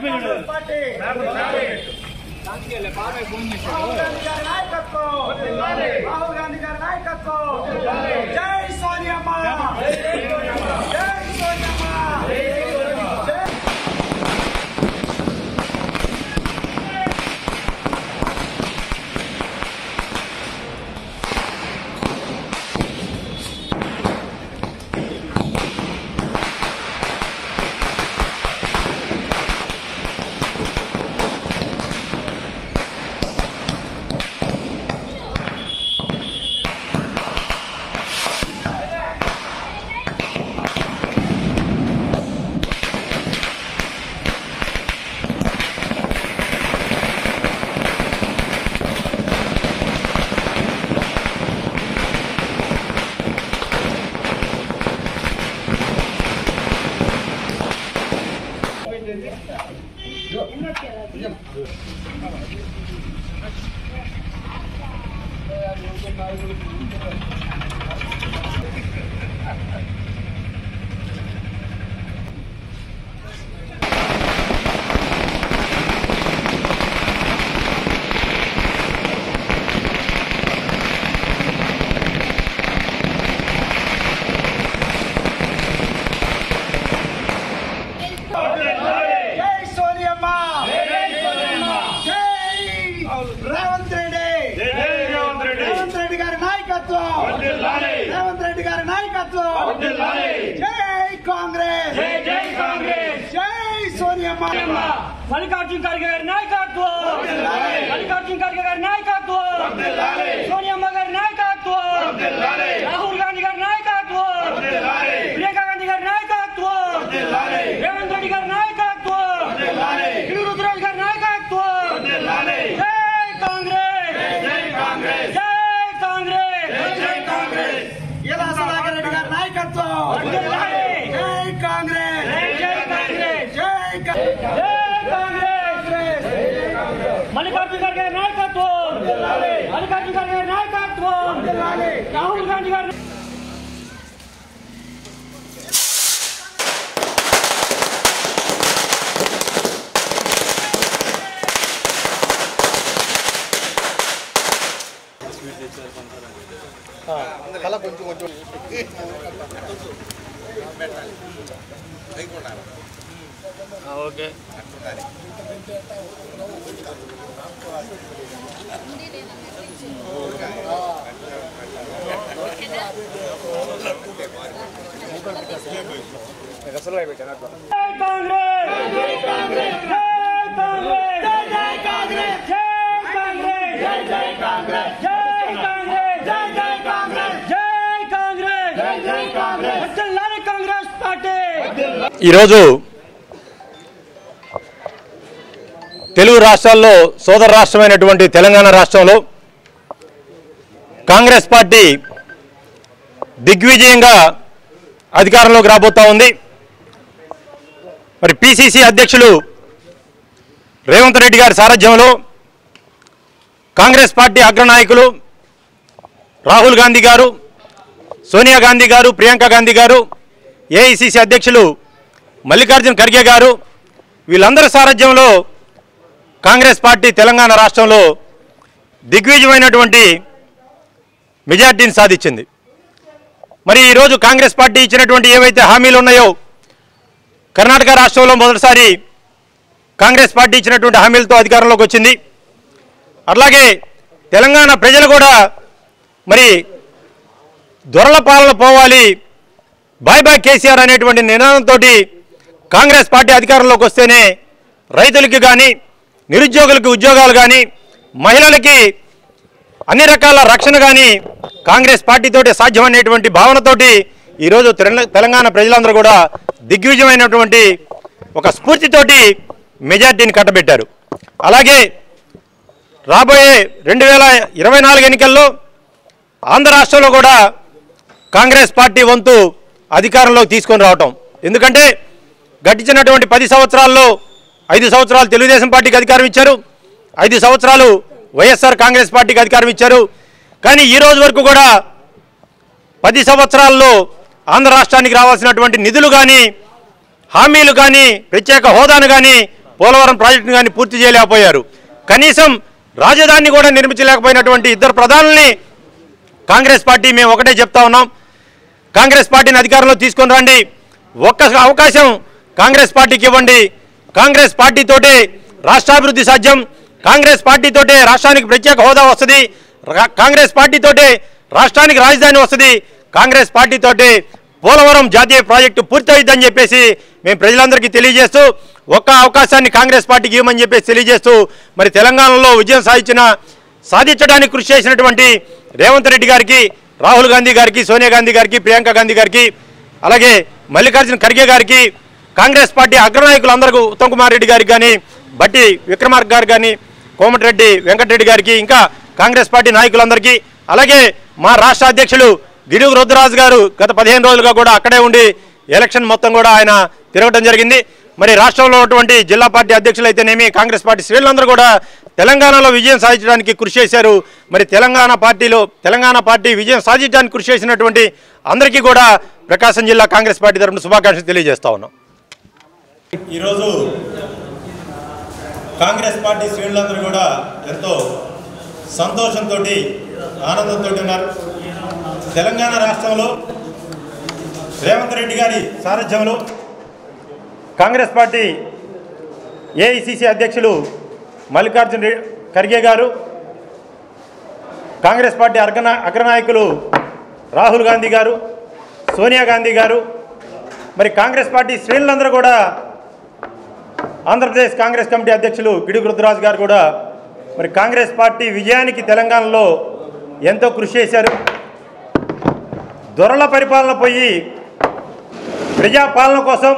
Congress party Rahul Gandhi గారి నాయకత్వం రాహుల్ గాంధీ గారి నాయకత్వం జై సోనియమ్మ జై సోనియమ్మ జై జై సోనియమ్మ జై రేవంత్ రెడ్డి రేవంత్ రెడ్డి గారి నాయకత్వం రేవంత్ రెడ్డి గారి నాయకత్వం జై కాంగ్రెస్ జై సోనియమ్మ మల్లికార్జున ఖర్గే గారి నాయకత్వం మల్లికార్జున ఖర్గే గారి నాయకత్వం సోనియమ్మ గారి నాయకత్వం రాహుల్ గాంధీ గారి నాయకత్వం ప్రియాంక గాంధీ గారి నాయకత్వం రేవంత్ రెడ్డి గారి నాయకత్వం కిరు రుద్రరాజ్ గారి నాయకత్వం జై కాంగ్రెస్ జై కాంగ్రెస్ జై కాంగ్రెస్ ఇలా సుధాకర్ రెడ్డి గారి నాయకత్వం జై కాంగ్రెస్ జై కాంగ్రెస్ జై కా- జై కాంగ్రెస్ మల్లికార్జున ఖర్గే గారి నాయకత్వం మల్లికార్జున ఖర్గే గారి నాయకత్వం రాహుల్ గాంధీ గారి ఓకే జై కాంగ్రెస్ జై కాంగ్రెస్ జై కాంగ్రెస్ జై కాంగ్రెస్ జై కాంగ్రెస్ జై కాంగ్రెస్ జై కాంగ్రెస్ జై కాంగ్రెస్ జై కాంగ్రెస్ జై కాంగ్రెస్ వర్ధిల్లాలి కాంగ్రెస్ పార్టీ ఈరోజు తెలుగు రాష్ట్రాల్లో సోదర రాష్ట్రమైనటువంటి తెలంగాణ రాష్ట్రంలో కాంగ్రెస్ పార్టీ దిగ్విజయంగా అధికారంలోకి రాబోతా ఉంది మరి పిసిసి అధ్యక్షులు రేవంత్ రెడ్డి గారి సారథ్యంలో కాంగ్రెస్ పార్టీ అగ్రనాయకులు రాహుల్ గాంధీ గారు సోనియా గాంధీ గారు ప్రియాంక గాంధీ గారు ఏఐసిసి అధ్యక్షులు మల్లికార్జున్ ఖర్గే గారు వీళ్ళందరి సారథ్యంలో కాంగ్రెస్ పార్టీ తెలంగాణ రాష్ట్రంలో దిగ్విజయమైనటువంటి మెజార్టీని సాధించింది మరి ఈరోజు కాంగ్రెస్ పార్టీ ఇచ్చినటువంటి ఏవైతే హామీలు ఉన్నాయో కర్ణాటక రాష్ట్రంలో మొదటిసారి కాంగ్రెస్ పార్టీ ఇచ్చినటువంటి హామీలతో అధికారంలోకి వచ్చింది అట్లాగే తెలంగాణ ప్రజలు కూడా మరి దొరల పాలన పోవాలి బాయ్ బాయ్ కేసీఆర్ అనేటువంటి నినాదంతో కాంగ్రెస్ పార్టీ అధికారంలోకి వస్తేనే రైతులకి కానీ నిరుద్యోగులకు ఉద్యోగాలు కానీ మహిళలకి అన్ని రకాల రక్షణ కానీ కాంగ్రెస్ పార్టీతోటి సాధ్యమనేటువంటి భావనతోటి ఈరోజు తెలంగ- తెలంగాణ ప్రజలందరూ కూడా దిగ్విజయమైనటువంటి ఒక స్ఫూర్తితోటి మెజార్టీని కట్టబెట్టారు అలాగే రాబోయే రెండు వేల ఇరవై నాలుగు ఎన్నికల్లో ఆంధ్ర రాష్ట్రంలో కూడా కాంగ్రెస్ పార్టీ వంతు అధికారంలోకి తీసుకొని రావటం ఎందుకంటే గడిచినటువంటి పది సంవత్సరాల్లో ఐదు సంవత్సరాలు తెలుగుదేశం పార్టీకి అధికారం ఇచ్చారు ఐదు సంవత్సరాలు వైఎస్ఆర్ కాంగ్రెస్ పార్టీకి అధికారం ఇచ్చారు కానీ ఈ రోజు వరకు కూడా పది సంవత్సరాల్లో ఆంధ్ర రాష్ట్రానికి రావాల్సినటువంటి నిధులు కానీ హామీలు కానీ ప్రత్యేక హోదాను కానీ పోలవరం ప్రాజెక్టును కానీ పూర్తి చేయలేకపోయారు కనీసం రాజధానిని కూడా నిర్మించలేకపోయినటువంటి ఇద్దరు ప్రధానుల్ని కాంగ్రెస్ పార్టీ మేము ఒకటే చెప్తా ఉన్నాం కాంగ్రెస్ పార్టీని అధికారంలో తీసుకొని రండి ఒక్క అవకాశం కాంగ్రెస్ పార్టీకి ఇవ్వండి కాంగ్రెస్ పార్టీతోటే రాష్ట్రాభివృద్ధి సాధ్యం కాంగ్రెస్ పార్టీతోటే రాష్ట్రానికి ప్రత్యేక హోదా వస్తుంది రా- కాంగ్రెస్ పార్టీతోటే రాష్ట్రానికి రాజధాని వస్తుంది కాంగ్రెస్ పార్టీతోటే పోలవరం జాతీయ ప్రాజెక్టు పూర్తయిద్దని చెప్పేసి మేము ప్రజలందరికీ తెలియజేస్తూ ఒక్క అవకాశాన్ని కాంగ్రెస్ పార్టీకి ఇవ్వమని చెప్పేసి తెలియజేస్తూ మరి తెలంగాణలో విజయం సాధించిన సాధించడానికి కృషి చేసినటువంటి రేవంత్ రెడ్డి గారికి రాహుల్ గాంధీ గారికి సోనియా గాంధీ గారికి ప్రియాంక గాంధీ గారికి అలాగే మల్లికార్జున ఖర్గే గారికి కాంగ్రెస్ పార్టీ అగ్రనాయకులందరికీ ఉత్తమ్ కుమార్ రెడ్డి గారికి కానీ బట్టి విక్రమార్క గారు కానీ కోమటిరెడ్డి వెంకటరెడ్డి గారికి ఇంకా కాంగ్రెస్ పార్టీ నాయకులందరికీ అలాగే మా రాష్ట్ర అధ్యక్షులు గిడుగు రుద్రరాజు గారు గత పదిహేను రోజులుగా కూడా అక్కడే ఉండి ఎలక్షన్ మొత్తం కూడా ఆయన తిరగడం జరిగింది మరి రాష్ట్రంలో ఉన్నటువంటి జిల్లా పార్టీ అధ్యక్షులు అయితేనేమి కాంగ్రెస్ పార్టీ శ్రేణులందరూ కూడా తెలంగాణలో విజయం సాధించడానికి కృషి చేశారు మరి తెలంగాణ పార్టీలో తెలంగాణ పార్టీ విజయం సాధించడానికి కృషి చేసినటువంటి అందరికీ కూడా ప్రకాశం జిల్లా కాంగ్రెస్ పార్టీ తరఫున శుభాకాంక్షలు తెలియజేస్తా ఉన్నాం ఈరోజు కాంగ్రెస్ పార్టీ శ్రేణులందరూ కూడా ఎంతో సంతోషంతో ఆనందంతో ఉన్నారు తెలంగాణ రాష్ట్రంలో రేవంత్ రెడ్డి గారి సారథ్యంలో కాంగ్రెస్ పార్టీ ఏఐసిసి అధ్యక్షులు మల్లికార్జున రె- ఖర్గే గారు కాంగ్రెస్ పార్టీ అగ్రనా అగ్రనాయకులు రాహుల్ గాంధీ గారు సోనియా గాంధీ గారు మరి కాంగ్రెస్ పార్టీ శ్రేణులందరూ కూడా ఆంధ్రప్రదేశ్ కాంగ్రెస్ కమిటీ అధ్యక్షులు పిడుగు రుద్రరాజు గారు కూడా మరి కాంగ్రెస్ పార్టీ విజయానికి తెలంగాణలో ఎంతో కృషి చేశారు దొరల పరిపాలన పోయి ప్రజాపాలన కోసం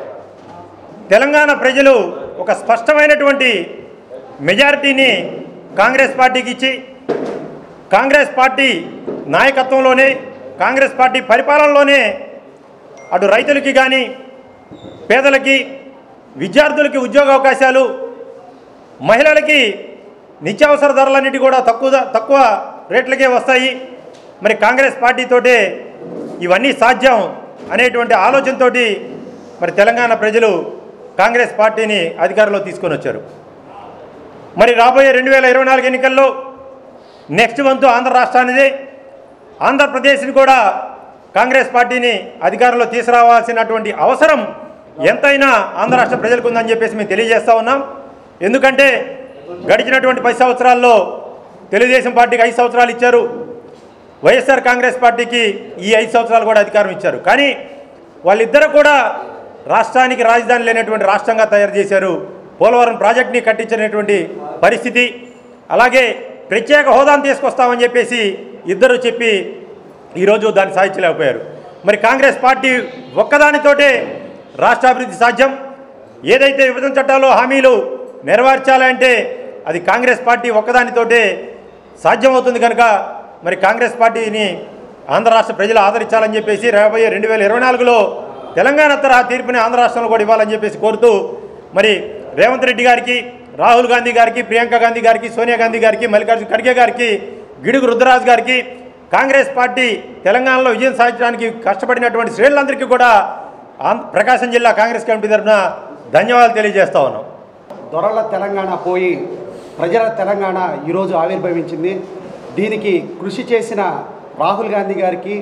తెలంగాణ ప్రజలు ఒక స్పష్టమైనటువంటి మెజారిటీని కాంగ్రెస్ పార్టీకి ఇచ్చి కాంగ్రెస్ పార్టీ నాయకత్వంలోనే కాంగ్రెస్ పార్టీ పరిపాలనలోనే అటు రైతులకి కానీ పేదలకి విద్యార్థులకి ఉద్యోగ అవకాశాలు మహిళలకి నిత్యావసర ధరలన్నిటి కూడా తక్కువ ధ- తక్కువ రేట్లకే వస్తాయి మరి కాంగ్రెస్ పార్టీతోటే ఇవన్నీ సాధ్యం అనేటువంటి ఆలోచనతోటి మరి తెలంగాణ ప్రజలు కాంగ్రెస్ పార్టీని అధికారంలో తీసుకొని వచ్చారు మరి రాబోయే రెండు వేల ఇరవై నాలుగు ఎన్నికల్లో నెక్స్ట్ వంతు ఆంధ్ర రాష్ట్రానిదే ఆంధ్రప్రదేశ్ని కూడా కాంగ్రెస్ పార్టీని అధికారంలో తీసుకురావాల్సినటువంటి అవసరం ఎంతైనా ఆంధ్ర రాష్ట్ర ప్రజలకు ఉందని చెప్పేసి మేము తెలియజేస్తా ఉన్నాం ఎందుకంటే గడిచినటువంటి పది సంవత్సరాల్లో తెలుగుదేశం పార్టీకి ఐదు సంవత్సరాలు ఇచ్చారు వైఎస్ఆర్ కాంగ్రెస్ పార్టీకి ఈ ఐదు సంవత్సరాలు కూడా అధికారం ఇచ్చారు కానీ వాళ్ళిద్దరూ కూడా రాష్ట్రానికి రాజధాని లేనటువంటి రాష్ట్రంగా తయారు చేశారు పోలవరం ప్రాజెక్ట్ని కట్టించినటువంటి పరిస్థితి అలాగే ప్రత్యేక హోదాను తీసుకొస్తామని చెప్పేసి ఇద్దరు చెప్పి ఈరోజు దాన్ని సాధించలేకపోయారు మరి కాంగ్రెస్ పార్టీ ఒక్కదానితోటే రాష్ట్రాభివృద్ధి సాధ్యం ఏదైతే విభజన చట్టాల్లో హామీలు నెరవేర్చాలంటే అది కాంగ్రెస్ పార్టీ ఒక్కదానితోటే సాధ్యమవుతుంది కనుక మరి కాంగ్రెస్ పార్టీని ఆంధ్ర రాష్ట్ర ప్రజలు ఆదరించాలని చెప్పేసి రాబోయే రెండు వేల ఇరవై నాలుగులో తెలంగాణ తరహా తీర్పుని ఆంధ్ర రాష్ట్రంలో కూడా ఇవ్వాలని చెప్పేసి కోరుతూ మరి రేవంత్ రెడ్డి గారికి రాహుల్ గాంధీ గారికి ప్రియాంక గాంధీ గారికి సోనియా గాంధీ గారికి మల్లికార్జున ఖర్గే గారికి గిడుగు రుద్రరాజు గారికి కాంగ్రెస్ పార్టీ తెలంగాణలో విజయం సాధించడానికి కష్టపడినటువంటి శ్రేణులందరికీ కూడా ఆంధ్ర ప్రకాశం జిల్లా కాంగ్రెస్ కమిటీ తరఫున ధన్యవాదాలు తెలియజేస్తా ఉన్నాం దొరల తెలంగాణ పోయి ప్రజల తెలంగాణ ఈరోజు ఆవిర్భవించింది దీనికి కృషి చేసిన రాహుల్ గాంధీ గారికి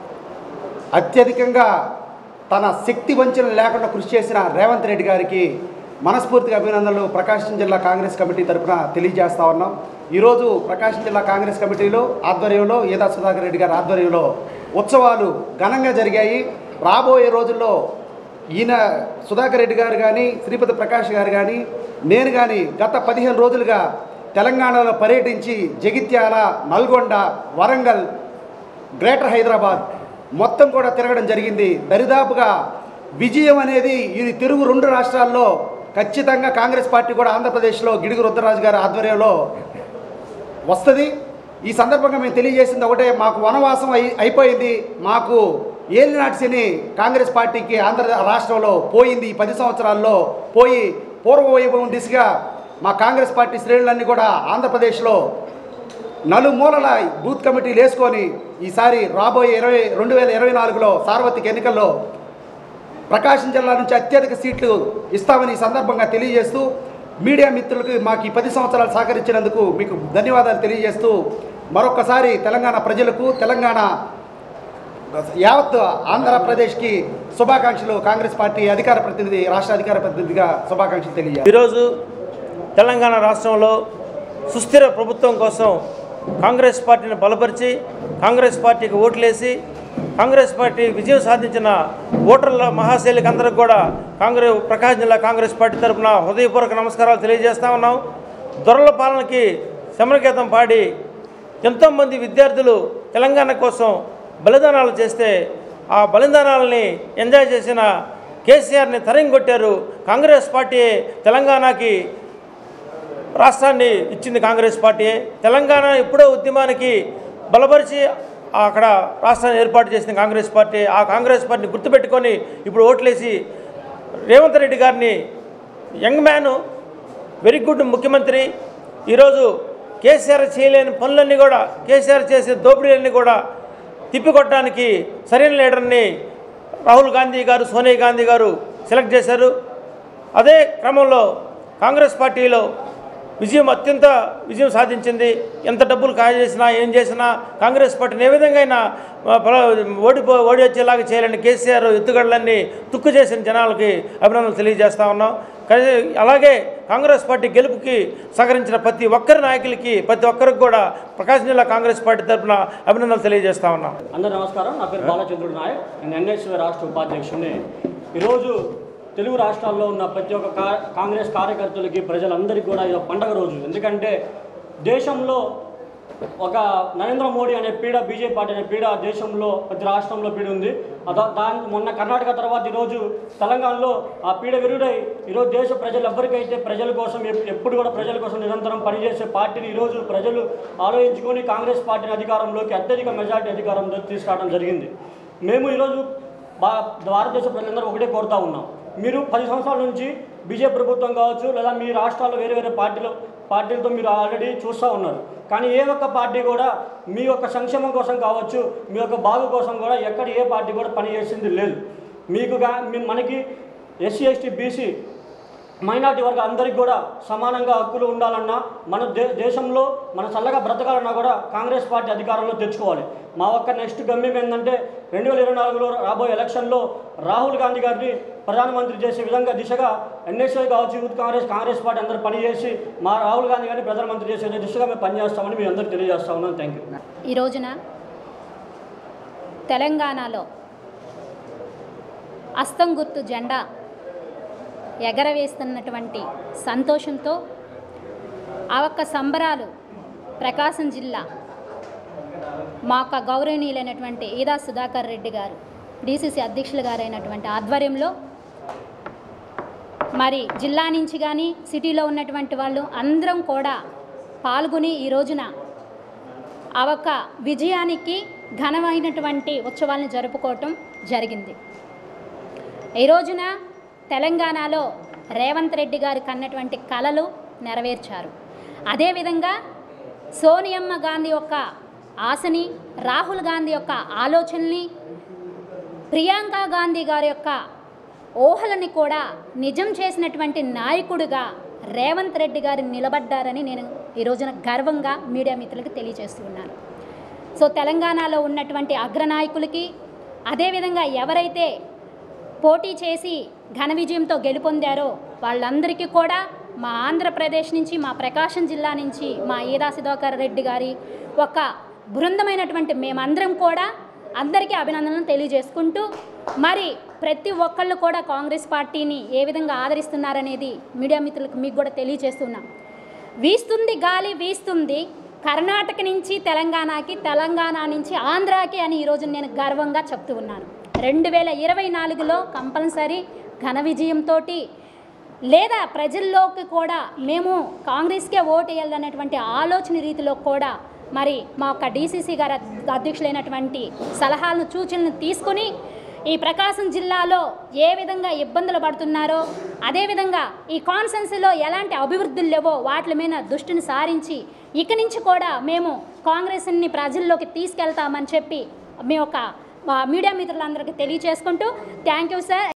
అత్యధికంగా తన శక్తి వంచన లేకుండా కృషి చేసిన రేవంత్ రెడ్డి గారికి మనస్ఫూర్తిగా అభినందనలు ప్రకాశం జిల్లా కాంగ్రెస్ కమిటీ తరఫున తెలియజేస్తా ఉన్నాం ఈరోజు ప్రకాశం జిల్లా కాంగ్రెస్ కమిటీలో ఆధ్వర్యంలో ఏదా సుధాకర్ రెడ్డి గారి ఆధ్వర్యంలో ఉత్సవాలు ఘనంగా జరిగాయి రాబోయే రోజుల్లో ఈయన సుధాకర్ రెడ్డి గారు కానీ శ్రీపతి ప్రకాష్ గారు కానీ నేను కానీ గత పదిహేను రోజులుగా తెలంగాణలో పర్యటించి జగిత్యాల నల్గొండ వరంగల్ గ్రేటర్ హైదరాబాద్ మొత్తం కూడా తిరగడం జరిగింది దరిదాపుగా విజయం అనేది ఈ తెలుగు రెండు రాష్ట్రాల్లో ఖచ్చితంగా కాంగ్రెస్ పార్టీ కూడా ఆంధ్రప్రదేశ్లో గిడుగు రుద్రరాజు గారి ఆధ్వర్యంలో వస్తుంది ఈ సందర్భంగా మేము తెలియజేసింది ఒకటే మాకు వనవాసం అయి అయిపోయింది మాకు ఏలినాటి శని కాంగ్రెస్ పార్టీకి ఆంధ్ర రాష్ట్రంలో పోయింది ఈ పది సంవత్సరాల్లో పోయి పూర్వ వైభవం దిశగా మా కాంగ్రెస్ పార్టీ శ్రేణులన్నీ కూడా ఆంధ్రప్రదేశ్లో నలుమూలల బూత్ కమిటీలు వేసుకొని ఈసారి రాబోయే ఇరవై రెండు వేల ఇరవై నాలుగులో సార్వత్రిక ఎన్నికల్లో ప్రకాశం జిల్లా నుంచి అత్యధిక సీట్లు ఇస్తామని ఈ సందర్భంగా తెలియజేస్తూ మీడియా మిత్రులకు మాకు ఈ పది సంవత్సరాలు సహకరించినందుకు మీకు ధన్యవాదాలు తెలియజేస్తూ మరొకసారి తెలంగాణ ప్రజలకు తెలంగాణ యావత్ ఆంధ్రప్రదేశ్కి శుభాకాంక్షలు కాంగ్రెస్ పార్టీ అధికార ప్రతినిధి రాష్ట్ర అధికార ప్రతినిధిగా శుభాకాంక్షలు తెలియజేస్తారు ఈరోజు తెలంగాణ రాష్ట్రంలో సుస్థిర ప్రభుత్వం కోసం కాంగ్రెస్ పార్టీని బలపరిచి కాంగ్రెస్ పార్టీకి ఓట్లేసి కాంగ్రెస్ పార్టీ విజయం సాధించిన ఓటర్ల మహాశైలికి అందరికి కూడా కాంగ్రెస్ ప్రకాశం జిల్లా కాంగ్రెస్ పార్టీ తరఫున హృదయపూర్వక నమస్కారాలు తెలియజేస్తా ఉన్నాం దొరల పాలనకి శమనగీతం పాడి ఎంతోమంది విద్యార్థులు తెలంగాణ కోసం బలిదానాలు చేస్తే ఆ బలిదానాలని ఎంజాయ్ చేసిన కేసీఆర్ని తరింగొట్టారు కాంగ్రెస్ పార్టీ తెలంగాణకి రాష్ట్రాన్ని ఇచ్చింది కాంగ్రెస్ పార్టీ తెలంగాణ ఎప్పుడో ఉద్యమానికి బలపరిచి అక్కడ రాష్ట్రాన్ని ఏర్పాటు చేసింది కాంగ్రెస్ పార్టీ ఆ కాంగ్రెస్ పార్టీని గుర్తుపెట్టుకొని ఇప్పుడు ఓట్లేసి రేవంత్ రెడ్డి గారిని యంగ్ మ్యాను వెరీ గుడ్ ముఖ్యమంత్రి ఈరోజు కేసీఆర్ చేయలేని పనులన్నీ కూడా కేసీఆర్ చేసే దోపిడీలన్నీ కూడా తిప్పికొట్టడానికి సరైన లీడర్ని రాహుల్ గాంధీ గారు సోనియా గాంధీ గారు సెలెక్ట్ చేశారు అదే క్రమంలో కాంగ్రెస్ పార్టీలో విజయం అత్యంత విజయం సాధించింది ఎంత డబ్బులు ఖాళీ చేసినా ఏం చేసినా కాంగ్రెస్ పార్టీని ఏ విధంగా అయినా ఆ, పల- ఓడిపో ఓడి వచ్చేలాగా చేయాలని కేసీఆర్ ఎత్తుగడలన్నీ తుక్కు చేసిన జనాలకి అభినందనలు తెలియజేస్తా ఉన్నాం కానీ అలాగే కాంగ్రెస్ పార్టీ గెలుపుకి సహకరించిన ప్రతి ఒక్కరి నాయకులకి ప్రతి ఒక్కరికి కూడా ప్రకాశం జిల్లా కాంగ్రెస్ పార్టీ తరఫున అభినందనలు తెలియజేస్తా ఉన్నాం అందరూ నమస్కారం నా పేరు బాలచంద్రుడు నాయక్ నేను ఎన్ఎస్వీ రాష్ట్ర ఉపాధ్యక్షుడిని ఈరోజు తెలుగు రాష్ట్రాల్లో ఉన్న ప్రతి ఒక్క కా- కాంగ్రెస్ కార్యకర్తలకి ప్రజలందరికీ కూడా ఇది ఒక పండగ రోజు ఎందుకంటే దేశంలో ఒక నరేంద్ర మోడీ అనే పీడ బీజేపీ పార్టీ అనే పీడ దేశంలో ప్రతి రాష్ట్రంలో పీడ ఉంది అదా దాని మొన్న కర్ణాటక తర్వాత ఈరోజు తెలంగాణలో ఆ పీడ విరుడై ఈరోజు దేశ ప్రజలు ఎవరికైతే ప్రజల కోసం ఎప్- ఎప్పుడు కూడా ప్రజల కోసం నిరంతరం పనిచేసే పార్టీని ఈరోజు ప్రజలు ఆలోచించుకొని కాంగ్రెస్ పార్టీని అధికారంలోకి అత్యధిక మెజార్టీ అధికారంలో తీసుకురావడం జరిగింది మేము ఈరోజు భా భారతదేశ ప్రజలందరూ ఒకటే కోరుతా ఉన్నాం మీరు పది సంవత్సరాల నుంచి బీజేపీ ప్రభుత్వం కావచ్చు లేదా మీ రాష్ట్రాల్లో వేరే వేరే పార్టీలు పార్టీలతో మీరు ఆల్రెడీ చూస్తూ ఉన్నారు కానీ ఏ ఒక్క పార్టీ కూడా మీ యొక్క సంక్షేమం కోసం కావచ్చు మీ యొక్క బాగు కోసం కూడా ఎక్కడ ఏ పార్టీ కూడా పనిచేసింది లేదు మీకు గా మీ- మనకి ఎస్సీ ఎస్టీ బీసీ మైనార్టీ వర్గ అందరికీ కూడా సమానంగా హక్కులు ఉండాలన్నా మన దే దేశంలో మన చల్లగా బ్రతకాలన్నా కూడా కాంగ్రెస్ పార్టీ అధికారంలో తెచ్చుకోవాలి మా ఒక్క నెక్స్ట్ గమ్యం ఏంటంటే రెండు వేల ఇరవై నాలుగులో రాబోయే ఎలక్షన్లో రాహుల్ గాంధీ గారిని ప్రధానమంత్రి చేసే విధంగా దిశగా ఎన్ఎస్ఐ కావచ్చు యూత్ కాంగ్రెస్ కాంగ్రెస్ పార్టీ అందరూ పనిచేసి మా రాహుల్ గాంధీ గారిని ప్రధానమంత్రి చేసే దిశగా మేము పనిచేస్తామని మీ అందరికీ తెలియజేస్తా ఉన్నాను థ్యాంక్ యూ ఈ రోజున తెలంగాణలో అస్తం గుర్తు జెండా ఎగరవేస్తున్నటువంటి సంతోషంతో ఆ ఒక్క సంబరాలు ప్రకాశం జిల్లా మా యొక్క గౌరవనీయులైనటువంటి ఈదా సుధాకర్ రెడ్డి గారు డీసీసీ అధ్యక్షులు గారైనటువంటి ఆధ్వర్యంలో మరి జిల్లా నుంచి కానీ సిటీలో ఉన్నటువంటి వాళ్ళు అందరం కూడా పాల్గొని ఈ రోజున ఆ ఒక్క విజయానికి ఘనమైనటువంటి ఉత్సవాలను జరుపుకోవటం జరిగింది ఈ రోజున తెలంగాణలో రేవంత్ రెడ్డి గారు కన్నటువంటి కలలు నెరవేర్చారు అదేవిధంగా సోనియమ్మ గాంధీ యొక్క ఆశని రాహుల్ గాంధీ యొక్క ఆలోచనల్ని ప్రియాంక గాంధీ గారి యొక్క ఊహలని కూడా నిజం చేసినటువంటి నాయకుడిగా రేవంత్ రెడ్డి గారు నిలబడ్డారని నేను ఈ రోజున గర్వంగా మీడియా మిత్రులకు తెలియజేస్తున్నాను సో తెలంగాణలో ఉన్నటువంటి అగ్రనాయకులకి అదేవిధంగా ఎవరైతే పోటీ చేసి ఘన విజయంతో గెలుపొందారో వాళ్ళందరికీ కూడా మా ఆంధ్రప్రదేశ్ నుంచి మా ప్రకాశం జిల్లా నుంచి మా ఈదా సుధాకర్ రెడ్డి గారి ఒక బృందమైనటువంటి మేమందరం కూడా అందరికీ అభినందనలు తెలియజేసుకుంటూ మరి ప్రతి ఒక్కళ్ళు కూడా కాంగ్రెస్ పార్టీని ఏ విధంగా ఆదరిస్తున్నారనేది మీడియా మిత్రులకు మీకు కూడా తెలియజేస్తున్నాం వీస్తుంది గాలి వీస్తుంది కర్ణాటక నుంచి తెలంగాణకి తెలంగాణ నుంచి ఆంధ్రాకి అని ఈరోజు నేను గర్వంగా చెప్తూ ఉన్నాను రెండు వేల ఇరవై నాలుగులో కంపల్సరీ ఘన విజయంతో లేదా ప్రజల్లోకి కూడా మేము కాంగ్రెస్కే ఓటు వేయాలనేటువంటి ఆలోచన రీతిలో కూడా మరి మా యొక్క డీసీసీ గారి అధ్- అధ్యక్షులైనటువంటి సలహాలను సూచనలను తీసుకుని ఈ ప్రకాశం జిల్లాలో ఏ విధంగా ఇబ్బందులు పడుతున్నారో అదేవిధంగా ఈ కాన్సెన్సీలో ఎలాంటి అభివృద్ధులు లేవో వాటి మీద దృష్టిని సారించి ఇక నుంచి కూడా మేము కాంగ్రెస్ని ప్రజల్లోకి తీసుకెళ్తామని చెప్పి మీ యొక్క మీడియా మిత్రులందరికీ తెలియచేసుకుంటూ థ్యాంక్ యూ సార్